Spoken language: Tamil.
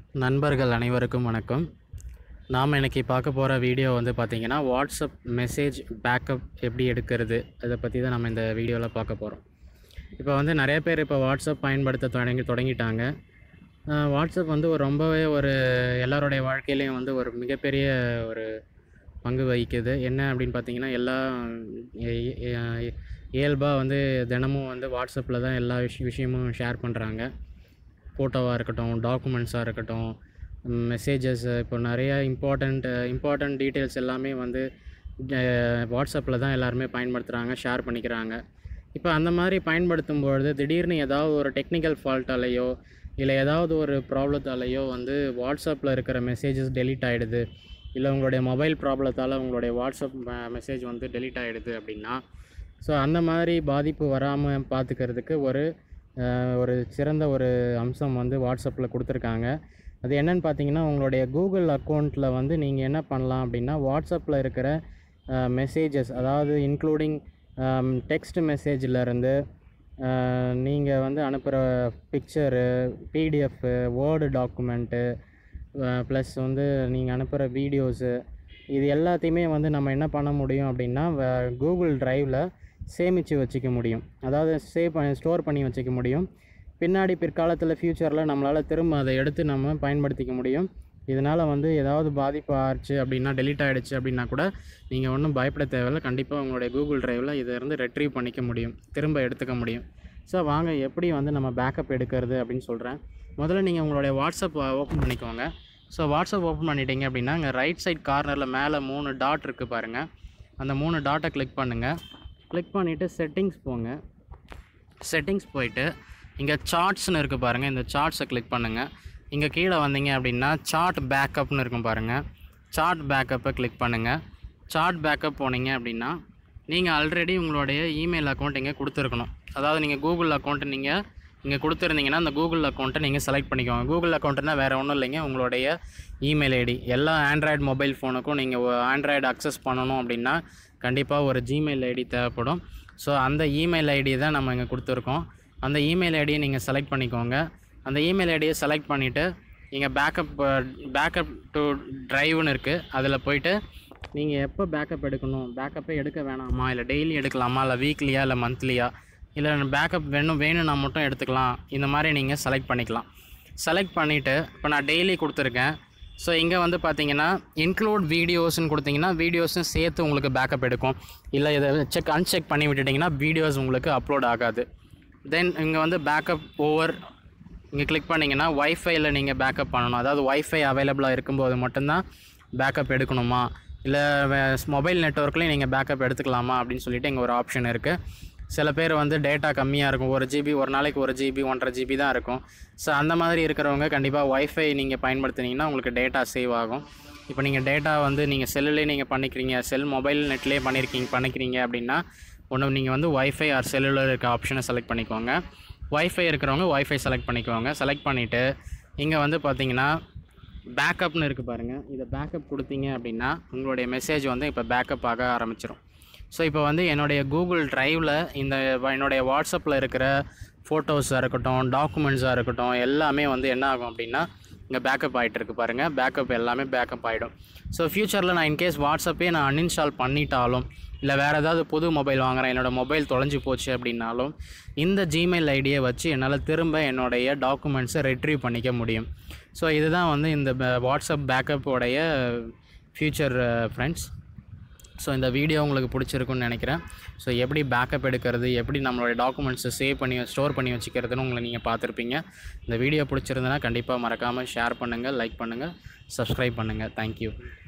நண்பர்கள் அனைவருக்கும் வணக்கம் நாம் இன்னைக்கு பார்க்க போகிற வீடியோ வந்து பார்த்திங்கன்னா வாட்ஸ்அப் மெசேஜ் பேக்கப் எப்படி எடுக்கிறது அதை பற்றி தான் நம்ம இந்த வீடியோவில் பார்க்க போகிறோம் இப்போ வந்து நிறைய பேர் இப்போ வாட்ஸ்அப் பயன்படுத்த தொடங்கி தொடங்கிட்டாங்க அஹ் வாட்ஸ்அப் வந்து ஒரு ரொம்பவே ஒரு எல்லாருடைய வாழ்க்கையிலையும் வந்து ஒரு மிகப்பெரிய ஒரு பங்கு வகிக்குது என்ன அப்படின்னு பார்த்தீங்கன்னா எல்லா இயல்பாக வந்து தினமும் வந்து வாட்ஸ்அப்பில் தான் எல்லா விஷ விஷயமும் ஷேர் பண்ணுறாங்க ஃபோட்டோவாக இருக்கட்டும் டாக்குமெண்ட்ஸாக இருக்கட்டும் மெசேஜஸ் இப்போ நிறைய இம்பார்ட்டண்ட் இம்பார்ட்டண்ட் டீட்டெயில்ஸ் எல்லாமே வந்து வாட்ஸ்அப்பில் தான் எல்லாருமே பயன்படுத்துகிறாங்க ஷேர் பண்ணிக்கிறாங்க இப்போ அந்த மாதிரி பயன்படுத்தும் பொழுது திடீர்னு ஏதாவது ஒரு டெக்னிக்கல் ஃபால்ட்டாலேயோ இல்லை ஏதாவது ஒரு ப்ராப்ளத்தாலேயோ வந்து வாட்ஸ்அப்பில் இருக்கிற மெசேஜஸ் டெலீட் ஆகிடுது இல்லை உங்களுடைய மொபைல் ப்ராப்ளத்தால் உங்களுடைய வாட்ஸ்அப் மெசேஜ் வந்து டெலீட் ஆகிடுது அப்படின்னா ஸோ அந்த மாதிரி பாதிப்பு வராமல் பார்த்துக்கிறதுக்கு ஒரு அஹ், ஒரு சிறந்த ஒரு அம்சம் வந்து வாட்ஸ்அப்பில் கொடுத்துருக்காங்க அது என்னன்னு பார்த்தீங்கன்னா உங்களுடைய கூகுள் அக்கௌண்ட்டில் வந்து நீங்கள் என்ன பண்ணலாம் அப்படின்னா வாட்ஸ்அப்பில் இருக்கிற மெசேஜஸ் அதாவது இன்க்ளூடிங் டெக்ஸ்ட் மெசேஜிலேருந்து நீங்கள் வந்து அனுப்புகிற picture PDF word document plus வந்து நீங்கள் அனுப்புகிற வீடியோஸு இது எல்லாத்தையுமே வந்து நம்ம என்ன பண்ண முடியும் அப்படின்னா கூகுள் டிரைவில் சேமித்து வச்சுக்க முடியும் அதாவது சேவ் பண்ணி ஸ்டோர் பண்ணி வச்சுக்க முடியும் பின்னாடி பிற்காலத்தில் ஃப்யூச்சரில் நம்மளால் திரும்ப அதை எடுத்து நம்ம பயன்படுத்திக்க முடியும் இதனால் வந்து ஏதாவது பாதிப்பு ஆச்சு அப்படின்னா டெலீட் ஆகிடுச்சு அப்படின்னா கூட நீங்கள் ஒன்றும் பயப்பட தேவையில்லை கண்டிப்பாக உங்களுடைய கூகுள் டிரைவில் இதை இருந்து ரெட்ரீவ் பண்ணிக்க முடியும் திரும்ப எடுத்துக்க முடியும் ஸோ வாங்க எப்படி வந்து நம்ம பேக்கப் எடுக்கிறது அப்படின்னு சொல்கிறேன் முதல்ல நீங்கள் உங்களுடைய வாட்ஸ்அப் ஓப்பன் பண்ணிக்கோங்க ஸோ வாட்ஸ்அப் ஓப்பன் பண்ணிட்டீங்க அப்படின்னா இங்கே ரைட் சைட் கார்னரில் மேலே மூணு டாட் இருக்குது பாருங்கள் அந்த மூணு டாட்டை கிளிக் பண்ணுங்கள் கிளிக் பண்ணிவிட்டு செட்டிங்ஸ் போங்க செட்டிங்ஸ் போயிட்டு இங்கே சார்ட்ஸ்னு இருக்குது பாருங்கள் இந்த சார்ட்ஸை கிளிக் பண்ணுங்கள் இங்கே கீழே வந்தீங்க அப்படின்னா சார்ட் பேக்கப்னு இருக்கும் பாருங்கள் சார்ட் பேக்கப்பை கிளிக் பண்ணுங்கள் சார்ட் பேக்கப் போனீங்க அப்படின்னா நீங்கள் ஆல்ரெடி உங்களுடைய இமெயில் அக்கௌண்ட் இங்கே கொடுத்துருக்கணும் அதாவது நீங்கள் கூகுள் அக்கௌண்ட்டு நீங்கள் இங்கே கொடுத்துருந்தீங்கன்னா அந்த கூகுள் அக்கௌண்ட்டை நீங்கள் செலக்ட் பண்ணிக்கோங்க கூகுள் அக்கௌண்ட்டுனா வேறு ஒன்றும் இல்லைங்க உங்களுடைய இமெயில் ஐடி எல்லா ஆண்ட்ராய்டு மொபைல் ஃபோனுக்கும் நீங்கள் ஆண்ட்ராய்டு அக்சஸ் பண்ணணும் அப்படின்னா கண்டிப்பாக ஒரு ஜிமெயில் ஐடி தேவைப்படும் ஸோ அந்த இமெயில் ஐடி தான் நம்ம இங்கே கொடுத்துருக்கோம் அந்த இமெயில் ஐடியை நீங்கள் செலக்ட் பண்ணிக்கோங்க அந்த இமெயில் ஐடியை செலக்ட் பண்ணிவிட்டு இங்கே பேக்கப் பேக்கப் டு ட்ரைவ்னு இருக்குது அதில் போயிட்டு நீங்கள் எப்போ பேக்கப் எடுக்கணும் பேக்கப்பே எடுக்க வேணாமா இல்லை டெய்லி எடுக்கலாமா இல்லை வீக்லியா இல்லை மந்த்லியா இல்லை பேக்கப் வேணும் வேணும்னா மட்டும் எடுத்துக்கலாம் இந்த மாதிரி நீங்கள் செலக்ட் பண்ணிக்கலாம் செலக்ட் பண்ணிவிட்டு இப்போ நான் டெய்லி கொடுத்துருக்கேன் ஸோ இங்கே வந்து பார்த்தீங்கன்னா இன்க்ளூட் வீடியோஸ்னு கொடுத்தீங்கன்னா வீடியோஸும் சேர்த்து உங்களுக்கு பேக்கப் எடுக்கும் இல்லை இதை செக் அன்செக் பண்ணி விட்டுட்டிங்கன்னா வீடியோஸ் உங்களுக்கு அப்லோட் ஆகாது தென் இங்கே வந்து பேக்கப் ஓவர் இங்கே கிளிக் பண்ணிங்கன்னா ஒய்ஃபைல நீங்கள் பேக்கப் பண்ணணும் அதாவது ஒய்ஃபை அவைலபிளாக இருக்கும்போது மட்டும்தான் பேக்கப் எடுக்கணுமா இல்லை மொபைல் நெட்ஒர்க்லேயும் நீங்கள் பேக்கப் எடுத்துக்கலாமா அப்படின்னு சொல்லிட்டு இங்கே ஒரு ஆப்ஷன் இருக்குது சில பேர் வந்து டேட்டா கம்மியாக இருக்கும் ஒரு ஜிபி ஒரு நாளைக்கு ஒரு ஜிபி ஒன்றரை ஜிபி தான் இருக்கும் ஸோ அந்த மாதிரி இருக்கிறவங்க கண்டிப்பாக ஒய்ஃபை நீங்கள் பயன்படுத்துனீங்கன்னா உங்களுக்கு டேட்டா சேவ் ஆகும் இப்போ நீங்கள் டேட்டா வந்து நீங்கள் செல்லுலேயே நீங்கள் பண்ணிக்கிறீங்க செல் மொபைல் நெட்லேயே பண்ணியிருக்கீங்க பண்ணிக்கிறீங்க அப்படின்னா ஒன்று நீங்கள் வந்து ஒய்ஃபை ஆர் செல்லுலர் இருக்க ஆப்ஷனை செலக்ட் பண்ணிக்கோங்க ஒய்ஃபை இருக்கிறவங்க ஒய்ஃபை செலக்ட் பண்ணிக்கோங்க செலக்ட் பண்ணிவிட்டு இங்கே வந்து பார்த்தீங்கன்னா பேக்கப்னு இருக்குது பாருங்கள் இதை பேக்கப் கொடுத்தீங்க அப்படின்னா உங்களுடைய மெசேஜ் வந்து இப்போ பேக்கப் ஆக ஆரம்பிச்சிடும் ஸோ இப்போ வந்து என்னுடைய கூகுள் டிரைவில் இந்த வ- என்னுடைய வாட்ஸ்அப்பில் இருக்கிற ஃபோட்டோஸாக இருக்கட்டும் டாக்குமெண்ட்ஸாக இருக்கட்டும் எல்லாமே வந்து என்ன ஆகும் அப்படின்னா இங்கே பேக்கப் ஆகிட்டு இருக்கு பாருங்கள் பேக்கப் எல்லாமே பேக்கப் ஆகிடும் ஸோ ஃப்யூச்சரில் நான் இன்கேஸ் வாட்ஸ்அப்பே நான் அன்இன்ஸ்டால் பண்ணிட்டாலும் இல்லை வேறு ஏதாவது புது மொபைல் வாங்குறேன் என்னோடய மொபைல் தொலைஞ்சு போச்சு அப்படின்னாலும் இந்த ஜிமெயில் ஐடியை வச்சு என்னால் திரும்ப என்னுடைய டாக்குமெண்ட்ஸை ரெட்ரீவ் பண்ணிக்க முடியும் ஸோ இதுதான் வந்து இந்த ப- வாட்ஸ்அப் பேக்கப்-உடைய ஃப்யூச்சர் ஃப்ரெண்ட்ஸ் ஸோ இந்த வீடியோ உங்களுக்கு பிடிச்சிருக்குன்னு நினைக்கிறேன் ஸோ எப்படி பேக்கப் எடுக்கிறது எப்படி நம்மளுடைய டாக்குமெண்ட்ஸை சேவ் பண்ணி ஸ்டோர் பண்ணி வச்சுக்கிறதுன்னு உங்களை நீங்கள் பார்த்துருப்பீங்க இந்த வீடியோ பிடிச்சிருந்தனா கண்டிப்பாக மறக்காமல் ஷேர் பண்ணுங்கள் லைக் பண்ணுங்கள் சப்ஸ்கிரைப் பண்ணுங்கள் தேங்க்யூ